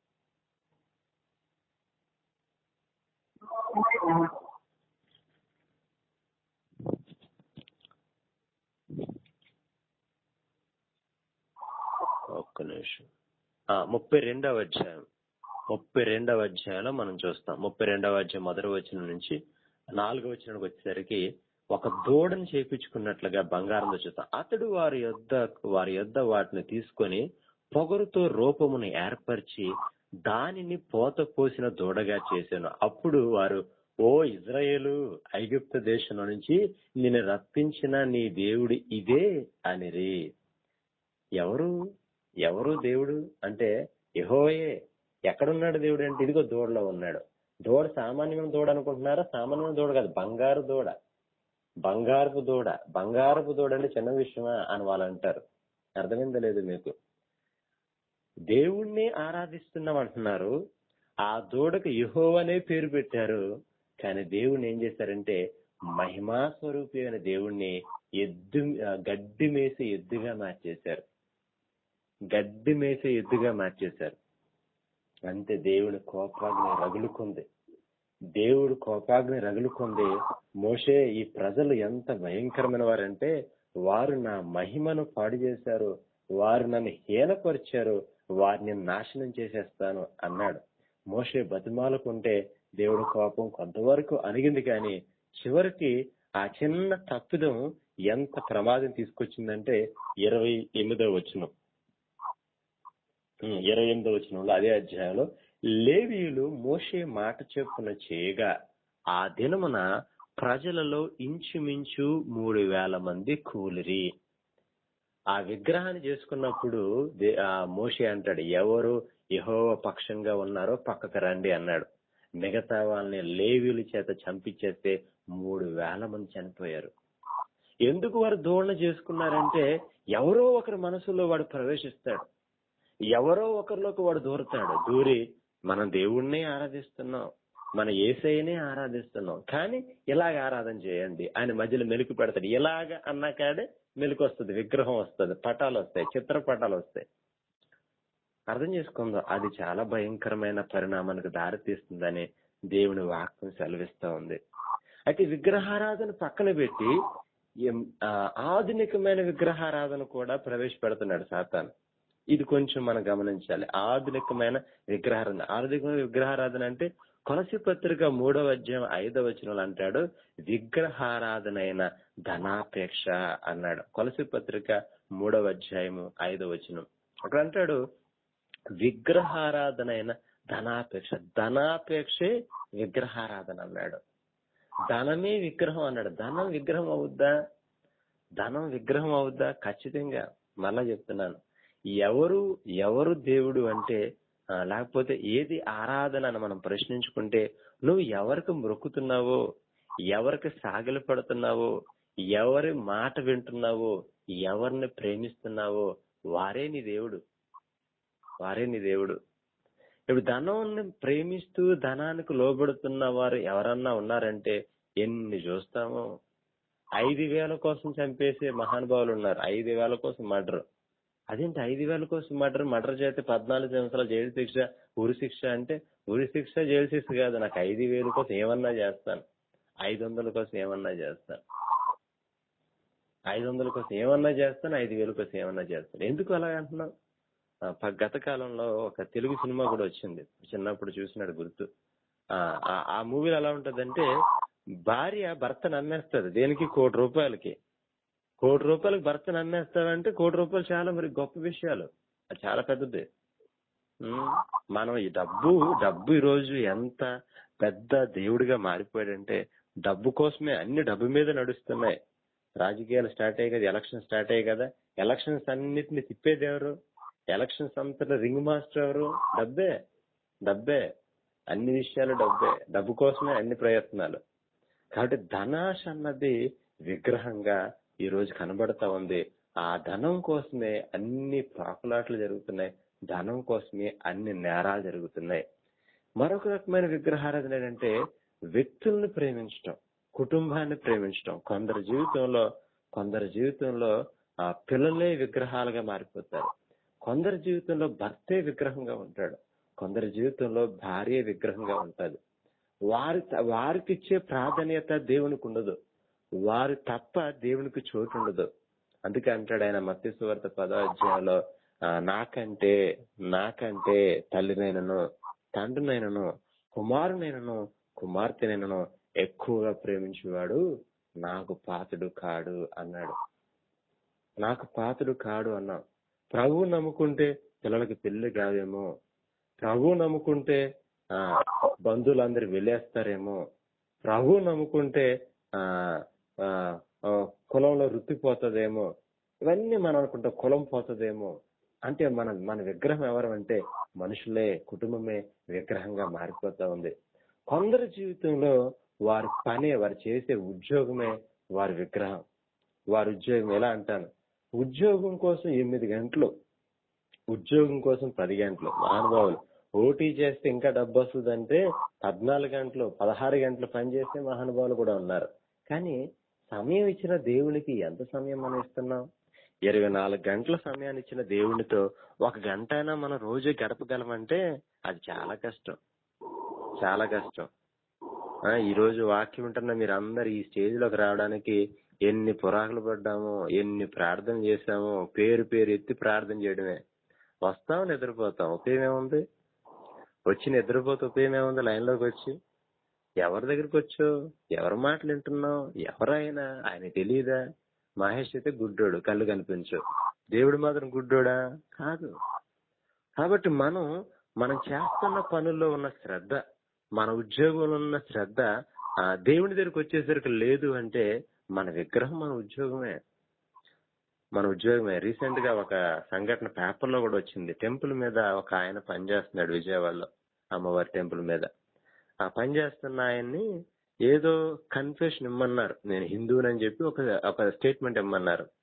ఒక్క నిమిషం ఆ, ముప్పై రెండవ అధ్యాయం ముప్పై రెండవ అధ్యాయంలో మనం చూస్తాం ముప్పై రెండవ అధ్యాయం మొదటి వచనం నుంచి నాలుగవ వచనానికి వచ్చేసరికి ఒక దూడను చేపించుకున్నట్లుగా బంగారంలో చూస్తాం అతడు వారి యొద్ద వారి యొద్ద వాటిని తీసుకొని పొగరుతో రూపమును ఏర్పరిచి దానిని పోత పోసిన దూడగా చేశాను అప్పుడు వారు ఓ ఇజ్రాయేలు ఐగుప్తు దేశంలో నుంచి నిన్ను రప్పించిన నీ దేవుడు ఇదే అనిరి ఎవరు ఎవరు దేవుడు అంటే యెహోవాయే ఎక్కడున్నాడు దేవుడు అంటే ఇదిగో దూడలో ఉన్నాడు దూడ సామాన్యమైన దూడ అనుకుంటున్నారా సామాన్యమైన దూడ కాదు బంగారు దూడ బంగారపు దూడ బంగారపు దూడ అంటే చిన్న విషయమా అని వాళ్ళు అంటారు అర్థమైందా లేదు మీకు దేవుణ్ణి ఆరాధిస్తున్నాం అంటున్నారు ఆ దూడకు యహోవ అనే పేరు పెట్టారు కానీ దేవుణ్ణి ఏం చేశారంటే మహిమా స్వరూపి అయిన దేవుణ్ణి ఎద్దు ఆ, గడ్డి మేసి ఎద్దుగా మార్చేశారు గడ్డి మేసే ఎద్దుగా మార్చేశారు అంతే దేవుని కోపాగ్ని రగులుకుంది దేవుడు కోపాగ్ని రగులుకుంది మోషే ఈ ప్రజలు ఎంత భయంకరమైన వారంటే వారు నా మహిమను పాడు చేశారు వారు నన్ను హీనపరిచారు వారిని నాశనం చేసేస్తాను అన్నాడు మోషే బతిమాలకుంటే దేవుడి కోపం కొంతవరకు అణిగింది కానీ చివరికి ఆ చిన్న తప్పిదం ఎంత ప్రమాదం తీసుకొచ్చిందంటే ఇరవై ఎనిమిదో వచనం ఉమ్, ఇరవై ఎనిమిదో వచనంలో అదే అధ్యాయంలో లేవీయులు మోషే మాట చెప్పున చేయగా ఆ దినమున ప్రజలలో ఇంచుమించు మూడు వేల మంది కూలిరి ఆ విగ్రహాన్ని చేసుకున్నప్పుడు దే- ఆ మోషే అంటాడు ఎవరు యహోవ పక్షంగా ఉన్నారో పక్కకు రండి అన్నాడు మిగతా వాళ్ళని లేవీల చేత చంపించేస్తే మూడు వేల మంది చనిపోయారు ఎందుకు వారు దోళన చేసుకున్నారంటే ఎవరో ఒకరి మనసులో వాడు ప్రవేశిస్తాడు ఎవరో ఒకరిలోకి వాడు దూరతాడు దూరి మనం దేవుణ్ణి ఆరాధిస్తున్నాం మన ఏసైనే ఆరాధిస్తున్నాం కానీ ఇలాగ ఆరాధన చేయండి ఆయన మధ్యలో మెలుకు పెడతాడు ఇలాగ అన్నాకాడే మెలుకు వస్తుంది విగ్రహం వస్తుంది పటాలు వస్తాయి చిత్రపటాలు వస్తాయి అర్థం చేసుకుందాం అది చాలా భయంకరమైన పరిణామానికి దారితీస్తుందని దేవుని వాక్యం సెలవిస్తా ఉంది అయితే విగ్రహారాధన పక్కన పెట్టి ఎం- ఆ, ఆధునికమైన విగ్రహారాధన కూడా ప్రవేశపెడుతున్నాడు సాతాను ఇది కొంచెం మనం గమనించాలి ఆధునికమైన విగ్రహారాధన ఆధునికమైన విగ్రహారాధన అంటే కొలసి పత్రిక మూడవ అధ్యాయం ఐదవ వచనంలో అంటాడు విగ్రహారాధన అయిన ధనాపేక్ష అన్నాడు కొలసి పత్రిక మూడవ అధ్యాయము ఐదవ వచనం అక్కడ అంటాడు విగ్రహారాధన అయిన ధనాపేక్ష ధనాపేక్షే విగ్రహారాధన అన్నాడు ధనమే విగ్రహం అన్నాడు ధనం విగ్రహం అవుద్దా ధనం విగ్రహం అవుద్దా ఖచ్చితంగా మళ్ళా చెప్తున్నాను ఎవరు ఎవరు దేవుడు అంటే ఆ, లేకపోతే ఏది ఆరాధన అని మనం ప్రశ్నించుకుంటే నువ్వు ఎవరికి మొక్కుతున్నావో ఎవరికి సాగిలు పడుతున్నావో ఎవరి మాట వింటున్నావో ఎవరిని ప్రేమిస్తున్నావో వారే నీ దేవుడు వారే నీ దేవుడు ఇప్పుడు ధనాన్ని ప్రేమిస్తూ ధనానికి లోబడుతున్న వారు ఎవరన్నా ఉన్నారంటే ఎన్ని చూస్తామో ఐదు వేల కోసం చంపేసే మహానుభావులు ఉన్నారు ఐదు వేల కోసం మర్డర్ అదేంటి ఐదు వేల కోసం మర్డర్ మర్డర్ చేస్తే పద్నాలుగు సంవత్సరాల జైలు శిక్ష ఉరి శిక్ష అంటే ఉరి శిక్ష జైలు శిక్ష కాదు నాకు ఐదు వేల కోసం ఏమన్నా చేస్తాను ఐదు వందల కోసం ఏమన్నా చేస్తాను ఐదు వందల కోసం ఏమన్నా చేస్తాను ఐదు వేల కోసం ఏమన్నా చేస్తాను ఎందుకు అలా అంటున్నావు ఆ, ప- గత కాలంలో ఒక తెలుగు సినిమా కూడా వచ్చింది చిన్నప్పుడు చూసినాడు గుర్తు ఆ ఆ- ఆ మూవీలో ఎలా ఉంటదంటే భార్య భర్తను అమ్మేస్తుంది దేనికి కోటి రూపాయలకి కోటి రూపాయలకి భర్తను అమ్మేస్తాడంటే కోటి రూపాయలు చాలా మరి గొప్ప విషయాలు అది చాలా పెద్దది ఉమ్, మనం ఈ డబ్బు డబ్బు ఈ రోజు ఎంత పెద్ద దేవుడిగా మారిపోయాడంటే డబ్బు కోసమే అన్ని డబ్బు మీద నడుస్తున్నాయి రాజకీయాలు స్టార్ట్ అయ్యాయి కదా ఎలక్షన్ స్టార్ట్ అయ్యాయి కదా ఎలక్షన్స్ అన్నిటిని తిప్పేది ఎవరు ఎలక్షన్స్ అంతటా రింగ్ మాస్టర్ ఎవరు డబ్బే డబ్బే అన్ని విషయాలు డబ్బే డబ్బు కోసమే అన్ని ప్రయత్నాలు కాబట్టి ధనాశ అన్నది విగ్రహంగా ఈ రోజు కనబడతా ఉంది ఆ ధనం కోసమే అన్ని ప్రాకులాట్లు జరుగుతున్నాయి ధనం కోసమే అన్ని నేరాలు జరుగుతున్నాయి మరొక రకమైన విగ్రహారాధన ఏంటంటే వ్యక్తుల్ని ప్రేమించటం కుటుంబాన్ని ప్రేమించటం కొందరి జీవితంలో కొందరి జీవితంలో ఆ పిల్లలే విగ్రహాలుగా మారిపోతారు కొందరి జీవితంలో భర్తే విగ్రహంగా ఉంటాడు కొందరి జీవితంలో భార్య విగ్రహంగా ఉంటది వారి వారికి ఇచ్చే ప్రాధాన్యత దేవునికి ఉండదు వారు తప్ప దేవునికి చోటు ఉండదు అందుకే అంటాడు ఆయన మత్స్యవార్త పదో అధ్యాయంలో ఆ, నాకంటే నాకంటే తల్లినైనను తండ్రినైనను కుమారునైనను కుమార్తెనైనను ఎక్కువగా ప్రేమించేవాడు నాకు పాతుడు కాడు అన్నాడు నాకు పాతుడు కాడు అన్నాం ప్రభు నమ్ముకుంటే పిల్లలకి పెళ్లి కాదేమో ప్రభు నమ్ముకుంటే ఆ బంధువులందరూ వెళ్ళేస్తారేమో ప్రభు నమ్ముకుంటే ఆ ఆ, ఆ, కులంలో వృత్తి పోతుందేమో ఇవన్నీ మనం అనుకుంటాం కులం పోతుందేమో అంటే మన మన విగ్రహం ఎవరు అంటే మనుషులే కుటుంబమే విగ్రహంగా మారిపోతా ఉంది కొందరి జీవితంలో వారి పనే వారు చేసే ఉద్యోగమే వారి విగ్రహం వారి ఉద్యోగం ఎలా అంటాను ఉద్యోగం కోసం ఎనిమిది గంటలు ఉద్యోగం కోసం పది గంటలు మహానుభావులు ఓటీ చేస్తే ఇంకా డబ్బు వస్తుందంటే పద్నాలుగు గంటలు పదహారు గంటలు పనిచేసే మహానుభావులు కూడా ఉన్నారు కానీ సమయం ఇచ్చిన దేవునికి ఎంత సమయం మనం ఇస్తున్నాం ఇరవై నాలుగు గంటల సమయాన్ని ఇచ్చిన దేవునితో ఒక గంట అయినా మనం రోజు గడపగలమంటే అది చాలా కష్టం చాలా కష్టం ఆ, ఈ రోజు వాక్యం ఉంటున్న మీరు అందరు ఈ స్టేజ్ లోకి రావడానికి ఎన్ని పురాకులు పడ్డామో ఎన్ని ప్రార్థన చేశామో పేరు పేరు ఎత్తి ప్రార్థన చేయడమే వస్తాం నిద్రపోతాం ఉపయోగం ఏముంది వచ్చి నిద్రపోతే ఉపయోగం ఏముంది లైన్ లోకి వచ్చి ఎవరి దగ్గరికి వచ్చావు ఎవరి మాటలు వింటున్నావు ఎవరైనా ఆయన తెలియదా మహేష్ అయితే గుడ్డోడు కళ్ళు కనిపించు దేవుడు మాత్రం గుడ్డోడా కాదు కాబట్టి మనం మనం చేస్తున్న పనుల్లో ఉన్న శ్రద్ధ మన ఉద్యోగంలో ఉన్న శ్రద్ధ ఆ దేవుని దగ్గరికి వచ్చేసరికి లేదు అంటే మన విగ్రహం మన ఉద్యోగమే మన ఉద్యోగమే రీసెంట్ గా ఒక సంఘటన పేపర్ లో కూడా వచ్చింది టెంపుల్ మీద ఒక ఆయన పనిచేస్తున్నాడు విజయవాడలో అమ్మవారి టెంపుల్ మీద ఆ పని చేస్తున్న ఆయన్ని ఏదో కన్ఫెషన్ ఇమ్మన్నారు నేను హిందువునని చెప్పి ఒక ఒక స్టేట్మెంట్ ఇమ్మన్నారు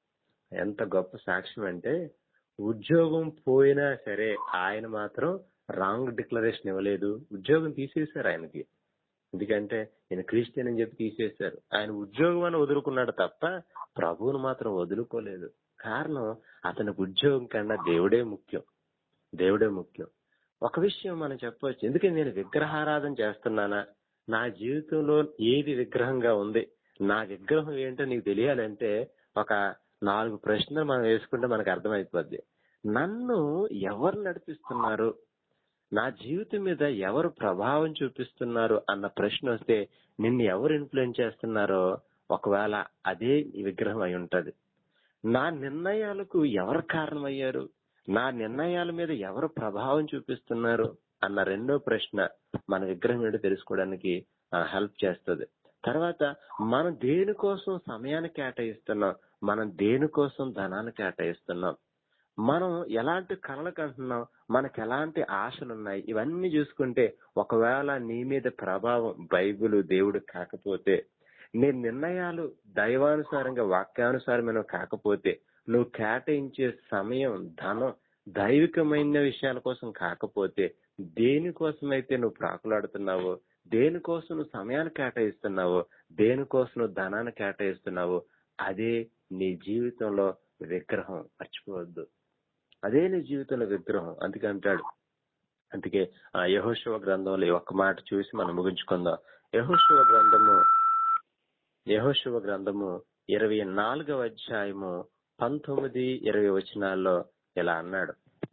ఎంత గొప్ప సాక్ష్యం అంటే ఉద్యోగం పోయినా సరే ఆయన మాత్రం రాంగ్ డిక్లరేషన్ ఇవ్వలేదు ఉద్యోగం తీసేశారు ఆయనకి ఎందుకంటే నేను క్రిస్టియన్ అని చెప్పి తీసేశారు ఆయన ఉద్యోగం అని వదులుకున్నాడు తప్ప ప్రభువును మాత్రం వదులుకోలేదు కారణం అతనికి ఉద్యోగం కన్నా దేవుడే ముఖ్యం దేవుడే ముఖ్యం ఒక విషయం మనం చెప్పవచ్చు ఎందుకంటే నేను విగ్రహారాధన చేస్తున్నానా నా జీవితంలో ఏది విగ్రహంగా ఉంది నా విగ్రహం ఏంటో నీకు తెలియాలంటే ఒక నాలుగు ప్రశ్నలు మనం వేసుకుంటే మనకు అర్థమైపోద్ది నన్ను ఎవరు నడిపిస్తున్నారు నా జీవితం మీద ఎవరు ప్రభావం చూపిస్తున్నారు అన్న ప్రశ్న వస్తే నిన్ను ఎవరు ఇన్ఫ్లుయెన్స్ చేస్తున్నారో ఒకవేళ అదే నీ విగ్రహం అయి ఉంటది నా నిర్ణయాలకు ఎవరు కారణమయ్యారు నా నిర్ణయాల మీద ఎవరు ప్రభావం చూపిస్తున్నారు అన్న రెండో ప్రశ్న మన విగ్రహం ఏంటో తెలుసుకోవడానికి హెల్ప్ చేస్తుంది తర్వాత మనం దేనికోసం సమయాన్ని కేటాయిస్తున్నాం మనం దేనికోసం ధనాన్ని కేటాయిస్తున్నాం మనం ఎలాంటి కళలు కంటున్నాం మనకు ఎలాంటి ఆశలు ఉన్నాయి ఇవన్నీ చూసుకుంటే ఒకవేళ నీ మీద ప్రభావం బైబిల్ దేవుడు కాకపోతే నీ నిర్ణయాలు దైవానుసారంగా వాక్యానుసారమైన కాకపోతే నువ్వు కేటాయించే సమయం ధనం దైవికమైన విషయాల కోసం కాకపోతే దేనికోసమైతే నువ్వు ప్రాకులాడుతున్నావో దేనికోసం నువ్వు సమయాన్ని కేటాయిస్తున్నావో దేనికోసం నువ్వు ధనాన్ని కేటాయిస్తున్నావో అదే నీ జీవితంలో విగ్రహం మర్చిపోవద్దు అదే నీ జీవితంలో విగ్రహం అందుకే అంటాడు అందుకే ఆ యహోశివ గ్రంథంలో ఈ ఒక్క మాట చూసి మనం ముగించుకుందాం యహోశివ గ్రంథము యహోశివ గ్రంథము ఇరవై నాలుగవ అధ్యాయము పంతొమ్మిది ఇరవై వచనాల్లో ఇలా అన్నాడు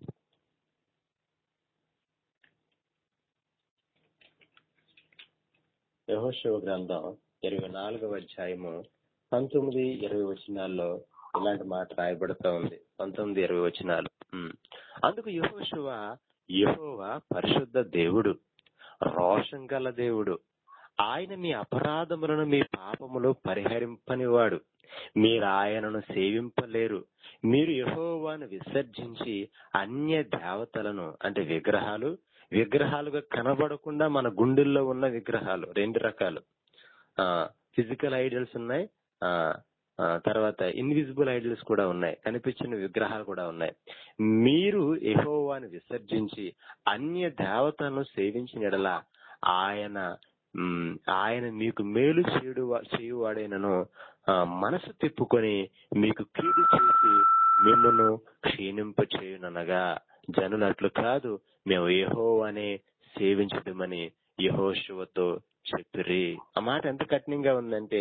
యహోశివ గ్రంథం ఇరవై నాలుగవ అధ్యాయము పంతొమ్మిది ఇరవై వచనాల్లో ఇలాంటి మాట రాయబడుతూ ఉంది పంతొమ్మిది ఇరవై వచనాలు ఉమ్. అందుకు యహోశివ యహోవా పరిశుద్ధ దేవుడు రోషం గల దేవుడు ఆయన మీ అపరాధములను మీ పాపములు పరిహరింపనివాడు మీరు ఆయనను సేవింపలేరు మీరు యహోవాను విసర్జించి అన్య దేవతలను అంటే విగ్రహాలు విగ్రహాలుగా కనబడకుండా మన గుండెల్లో ఉన్న విగ్రహాలు రెండు రకాలు ఆ ఫిజికల్ ఐడల్స్ ఉన్నాయి ఆ ఆ, తర్వాత ఇన్విజిబుల్ ఐడల్స్ కూడా ఉన్నాయి కనిపించిన విగ్రహాలు కూడా ఉన్నాయి మీరు యెహోవాను విసర్జించి అన్య దేవతలను సేవించిన ఎడల ఆయన మ్, ఆయన మీకు మేలు చేడు చేయువాడైనను ఆ, మనసు తిప్పుకొని మీకు కీడు చేసి మిమ్మల్ని క్షీణింప చేయుననగా జనులట్లు కాదు మేము యెహోవానే సేవించదమని యహోశువతో చెప్పిరి ఆ మాట ఎంత కఠినంగా ఉందంటే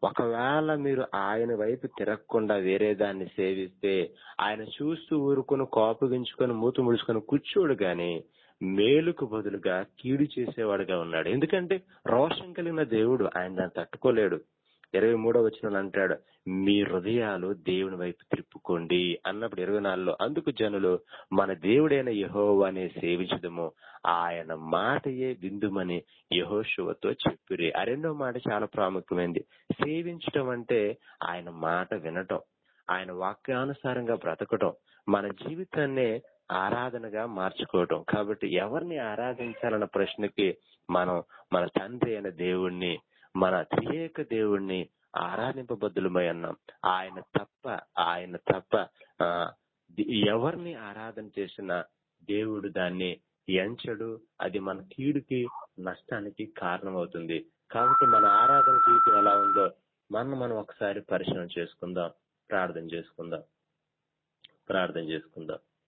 ఒకవేళ మీరు ఆయన వైపు తిరగకుండా వేరే దాన్ని సేవిస్తే ఆయన చూస్తూ ఊరుకుని కోపగించుకొని మూతు ముడుచుకొని కూర్చోడు గాని మేలుకు బదులుగా కీడు చేసేవాడుగా ఉన్నాడు ఎందుకంటే రోషం కలిగిన దేవుడు ఆయన దాన్ని తట్టుకోలేడు ఇరవై మూడో వచ్చిన అంటాడు మీ హృదయాలు దేవుని వైపు తిప్పుకోండి అన్నప్పుడు ఇరవై నాలుగులో అందుకు జనులు మన దేవుడైన యహోవానే సేవించదము ఆయన మాటయే విందుమని యహోశువతో చెప్పిరి ఆ రెండో మాట చాలా ప్రాముఖ్యమైనది సేవించటం అంటే ఆయన మాట వినటం ఆయన వాక్యానుసారంగా బ్రతకటం మన జీవితాన్నే ఆరాధనగా మార్చుకోవటం కాబట్టి ఎవరిని ఆరాధించాలన్న ప్రశ్నకి మనం మన తండ్రి అయిన దేవుణ్ణి మన త్రియేక దేవుణ్ణి ఆరాధింపబద్దులమై అన్నాం ఆయన తప్ప ఆయన తప్ప ఆ ది- ఎవరిని ఆరాధన చేసినా దేవుడు దాన్ని ఎంచడు అది మన కీడుకి నష్టానికి కారణమవుతుంది కాబట్టి మన ఆరాధన జీవితం ఎలా ఉందో మనం మనం ఒకసారి పరిశీలన చేసుకుందాం ప్రార్థన చేసుకుందాం ప్రార్థన చేసుకుందాం